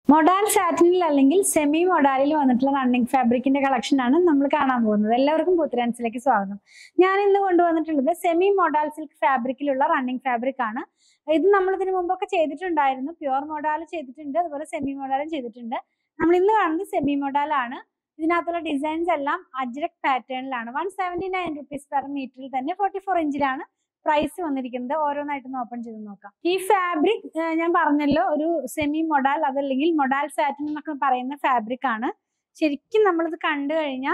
modal സാറ്റിനിൽ അല്ലെങ്കിൽ semi മൊഡാലിൽ വന്നിട്ടുള്ള running ഫാബ്രിക്കിന്റെ collection ആണ് നമ്മൾ കാണാൻ പോകുന്നത് എല്ലാവർക്കും പുത്തരാൻസിലേക്ക് സ്വാഗതം ഞാൻ ഇന്ന് കൊണ്ടുവന്നിട്ടുള്ളത് സെമി മൊഡാൽ സിൽക്ക് ഫാബ്രിക്കിലുള്ള റണ്ണിങ് ഫാബ്രിക് ആണ് ഇത് നമ്മൾ ഇതിനു മുമ്പൊക്കെ ചെയ്തിട്ടുണ്ടായിരുന്നു പ്യുവർ മൊഡാൽ ചെയ്തിട്ടുണ്ട് അതുപോലെ സെമി മൊഡാലും ചെയ്തിട്ടുണ്ട് നമ്മൾ ഇന്ന് കാണുന്നത് സെമി മൊഡാൽ ആണ് ഇതിനകത്തുള്ള ഡിസൈൻസ് എല്ലാം അജ്രക് പാറ്റേണിലാണ് one seventy nine rupees per മീറ്ററിൽ തന്നെ ഫോർട്ടി ഫോർ ഇഞ്ചിലാണ് പ്രൈസ് വന്നിരിക്കുന്നത് ഓരോന്നായിട്ടൊന്ന് ഓപ്പൺ ചെയ്ത് നോക്കാം ഈ ഫാബ്രിക് ഞാൻ പറഞ്ഞല്ലോ ഒരു സെമി മൊഡാൽ അതല്ലെങ്കിൽ മൊഡാൽ സാറ്റിൻ എന്നൊക്കെ പറയുന്ന ഫാബ്രിക് ആണ് ശരിക്കും നമ്മളിത് കണ്ടു കഴിഞ്ഞാൽ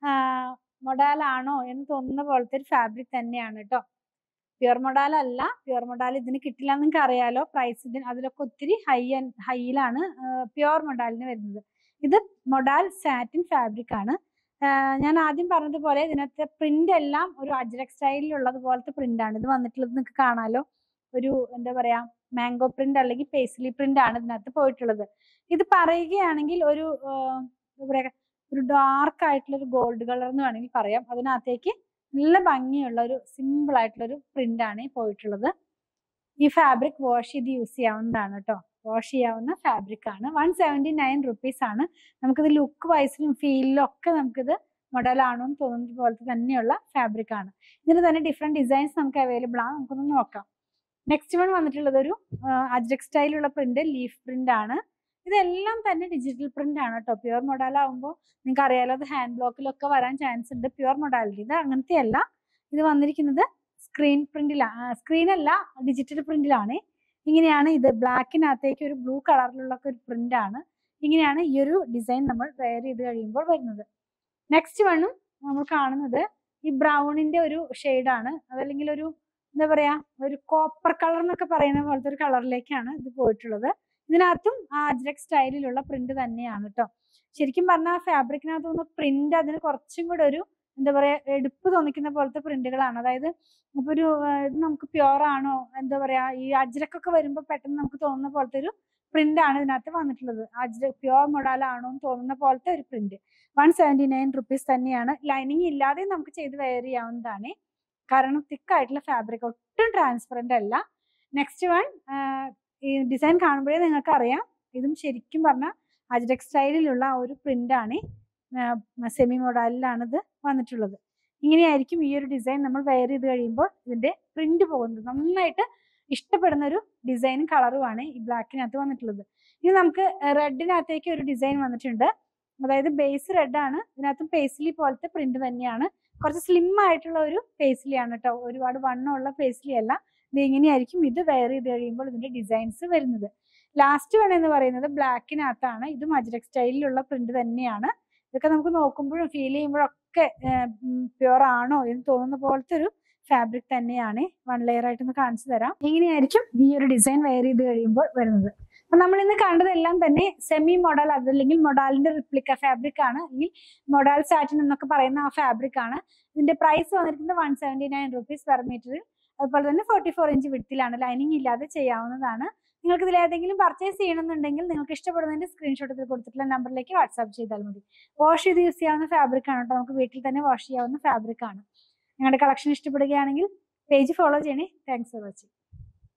മൊഡാൽ ആണോ എന്ന് തോന്നുന്ന പോലത്തെ ഒരു ഫാബ്രിക് തന്നെയാണ് കേട്ടോ പ്യുവർ മൊഡാൽ അല്ല പ്യുവർ മൊഡാൽ ഇതിന് കിട്ടില്ല എന്ന് നിങ്ങൾക്ക് അറിയാലോ പ്രൈസ് ഇതിന് അതിലൊക്കെ ഒത്തിരി ഹൈ ഹൈയിലാണ് പ്യുവർ മൊഡാലിന് വരുന്നത് ഇത് മൊഡാൽ സാറ്റിൻ ഫാബ്രിക് ആണ് ആഹ് ഞാൻ ആദ്യം പറഞ്ഞതുപോലെ ഇതിനകത്തെ പ്രിന്റ് എല്ലാം ഒരു അജ്രക് സ്റ്റൈലിലുള്ളത് പോലത്തെ പ്രിന്റ് ആണ് ഇത് വന്നിട്ടുള്ളത് നിങ്ങൾക്ക് കാണാലോ ഒരു എന്താ പറയാ മാംഗോ പ്രിന്റ് അല്ലെങ്കിൽ പേസ്ലി പ്രിന്റ് ആണ് ഇതിനകത്ത് പോയിട്ടുള്ളത് ഇത് പറയുകയാണെങ്കിൽ ഒരു ആഹ് എന്താ പറയാ ഒരു ഡാർക്ക് ആയിട്ടുള്ള ഒരു ഗോൾഡ് കളർ എന്ന് വേണമെങ്കിൽ പറയാം അതിനകത്തേക്ക് നല്ല ഭംഗിയുള്ള ഒരു സിമ്പിൾ ആയിട്ടുള്ള ഒരു പ്രിന്റ് ആണ് ഈ പോയിട്ടുള്ളത് ഈ ഫാബ്രിക് വാഷ് ചെയ്ത് യൂസ് ചെയ്യാവുന്നതാണ് കേട്ടോ വാഷ് ചെയ്യാവുന്ന ഫാബ്രിക് ആണ് വൺ സെവൻറ്റി നയൻ റുപ്പീസ് ആണ് നമുക്കിത് ലുക്ക് വൈസിലും ഫീലിലും ഒക്കെ നമുക്കിത് മോഡലാണോ എന്ന് തോന്നുന്ന പോലത്തെ തന്നെയുള്ള ഫാബ്രിക് ആണ് ഇതിന് തന്നെ ഡിഫറെന്റ് ഡിസൈൻസ് നമുക്ക് അവൈലബിൾ ആണ് നമുക്കൊന്ന് നോക്കാം നെക്സ്റ്റ് വൺ വന്നിട്ടുള്ളത് ഒരു അജ്രക് സ്റ്റൈലുള്ള പ്രിന്റ് ലീഫ് പ്രിന്റ് ആണ് ഇതെല്ലാം തന്നെ ഡിജിറ്റൽ പ്രിന്റ് ആണ് കേട്ടോ പ്യുവർ മൊഡാൽ ആകുമ്പോൾ നിങ്ങൾക്ക് അറിയാലോ അത് ഹാൻഡ് ബ്ലോക്കിലൊക്കെ വരാൻ ചാൻസ് ഉണ്ട് പ്യുവർ മൊഡാലിറ്റി ഇത് അങ്ങനത്തെ അല്ല ഇത് വന്നിരിക്കുന്നത് സ്ക്രീൻ പ്രിന്റിലാണ് സ്ക്രീൻ അല്ല ഡിജിറ്റൽ പ്രിന്റിലാണ് ഇങ്ങനെയാണ് ഇത് ബ്ലാക്കിനകത്തേക്ക് ഒരു ബ്ലൂ കളറിലുള്ള ഒരു പ്രിന്റ് ആണ് ഇങ്ങനെയാണ് ഈ ഒരു ഡിസൈൻ നമ്മൾ വെയർ ചെയ്ത് കഴിയുമ്പോൾ വരുന്നത് നെക്സ്റ്റ് വണ്ണും നമ്മൾ കാണുന്നത് ഈ ബ്രൗണിന്റെ ഒരു ആണ് അതല്ലെങ്കിൽ ഒരു എന്താ പറയാ ഒരു കോപ്പർ കളർ എന്നൊക്കെ പറയുന്ന പോലത്തെ ഒരു കളറിലേക്കാണ് ഇത് പോയിട്ടുള്ളത് ഇതിനകത്തും ആ അജ്രക് സ്റ്റൈലിലുള്ള പ്രിന്റ് തന്നെയാണ് കേട്ടോ ശരിക്കും പറഞ്ഞാൽ ഫാബ്രിക്കിനകത്ത് നിന്ന് പ്രിന്റ് അതിന് കുറച്ചും കൂടെ ഒരു എന്താ പറയാ എടുപ്പ് തോന്നിക്കുന്ന പോലത്തെ പ്രിന്റുകളാണ് അതായത് ഇപ്പൊ ഒരു ആ, ഇത് നമുക്ക് പ്യുവർ ആണോ എന്താ പറയാ ഈ അജ്രക്കൊക്കെ വരുമ്പോൾ പെട്ടെന്ന് നമുക്ക് തോന്നുന്ന പോലത്തെ ഒരു പ്രിന്റ് ആണ് ഇതിനകത്ത് വന്നിട്ടുള്ളത് അജ്ര പ്യുവർ മൊഡാൽ ആണോ എന്ന് തോന്നുന്ന പോലത്തെ ഒരു print one seventy nine rupees തന്നെയാണ് ലൈനിങ് ഇല്ലാതെ നമുക്ക് ചെയ്ത് വെയർ ചെയ്യാവുന്നതാണ് കാരണം തിക്ക് ആയിട്ടുള്ള ഫാബ്രിക് ഒട്ടും ട്രാൻസ്പെറന്റ് അല്ല നെക്സ്റ്റ് വൺ ഈ ഡിസൈൻ കാണുമ്പോഴേ നിങ്ങൾക്ക് അറിയാം ഇതും ശരിക്കും പറഞ്ഞാൽ അജ്രക് സ്റ്റൈലിലുള്ള ആ ഒരു പ്രിന്റ് ആണ് സെമി മോഡലിലാണ് ഇത് വന്നിട്ടുള്ളത് ഇങ്ങനെയായിരിക്കും ഈ ഒരു ഡിസൈൻ നമ്മൾ വെയർ ചെയ്ത് കഴിയുമ്പോൾ ഇതിന്റെ പ്രിന്റ് പോകുന്നത് നന്നായിട്ട് ഇഷ്ടപ്പെടുന്ന ഒരു ഡിസൈനും കളറുമാണ് ഈ ബ്ലാക്കിനകത്ത് വന്നിട്ടുള്ളത് ഇനി നമുക്ക് റെഡിനകത്തേക്ക് ഒരു ഡിസൈൻ വന്നിട്ടുണ്ട് അതായത് ബേസ് റെഡ് ആണ് ഇതിനകത്തും പേസ്ലി പോലത്തെ പ്രിന്റ് തന്നെയാണ് കുറച്ച് സ്ലിം ആയിട്ടുള്ള ഒരു പേസ്ലി ആണ് കേട്ടോ ഒരുപാട് വണ്ണമുള്ള പേസ്ലി അല്ല ഇത് ഇങ്ങനെയായിരിക്കും ഇത് വെയർ ചെയ്ത് കഴിയുമ്പോൾ ഇതിന്റെ ഡിസൈൻസ് വരുന്നത് ലാസ്റ്റ് വൺ എന്ന് പറയുന്നത് ബ്ലാക്കിനകത്താണ് ഇതും അജ്രക് സ്റ്റൈലിലുള്ള പ്രിന്റ് തന്നെയാണ് ഇതൊക്കെ നമുക്ക് നോക്കുമ്പോഴും ഫീൽ ചെയ്യുമ്പോഴൊക്കെ പ്യുവർ ആണോ എന്ന് തോന്നുന്ന പോലത്തെ ഒരു ഫാബ്രിക് തന്നെയാണ് വൺ ലെയർ ആയിട്ട് ഒന്ന് കാണിച്ചു തരാം ഇങ്ങനെയായിരിക്കും ഈ ഒരു ഡിസൈൻ വെയർ ചെയ്ത് കഴിയുമ്പോൾ വരുന്നത് അപ്പൊ നമ്മൾ ഇന്ന് കണ്ടതെല്ലാം തന്നെ സെമി മോഡൽ അതല്ലെങ്കിൽ മൊഡാലിന്റെ റിപ്ലിക്ക ഫാബ്രിക് ആണ് അല്ലെങ്കിൽ മൊഡാൽ സാറ്റിൻ എന്നൊക്കെ പറയുന്ന ആ ഫാബ്രിക് ആണ് ഇതിന്റെ പ്രൈസ് വന്നിരിക്കുന്നത് one seventy nine rupees per മീറ്ററിൽ അതുപോലെ തന്നെ ഫോർട്ടി ഫോർ ഇഞ്ച് വിടത്തിലാണ് ലൈനിങ് ഇല്ലാതെ ചെയ്യാവുന്നതാണ് നിങ്ങൾക്ക് ഇതിൽ ഏതെങ്കിലും പർച്ചേസ് ചെയ്യണമെന്നുണ്ടെങ്കിൽ നിങ്ങൾക്ക് ഇഷ്ടപ്പെടുന്നതിന്റെ സ്ക്രീൻഷോട്ട് ഇതിൽ കൊടുത്തിട്ടുള്ള നമ്പറിലേക്ക് വാട്സാപ്പ് ചെയ്താൽ മതി വാഷ് ചെയ്ത് യൂസ് ചെയ്യാവുന്ന ഫാബ്രിക് ആണ് കേട്ടോ നമുക്ക് വീട്ടിൽ തന്നെ വാഷ് ചെയ്യാവുന്ന ഫാബ്രിക് ആണ് നിങ്ങളുടെ കളക്ഷൻ ഇഷ്ടപ്പെടുകയാണെങ്കിൽ പേജ് ഫോളോ ചെയ്യണേ താങ്ക്സ് ഫോർ വാച്ചിങ്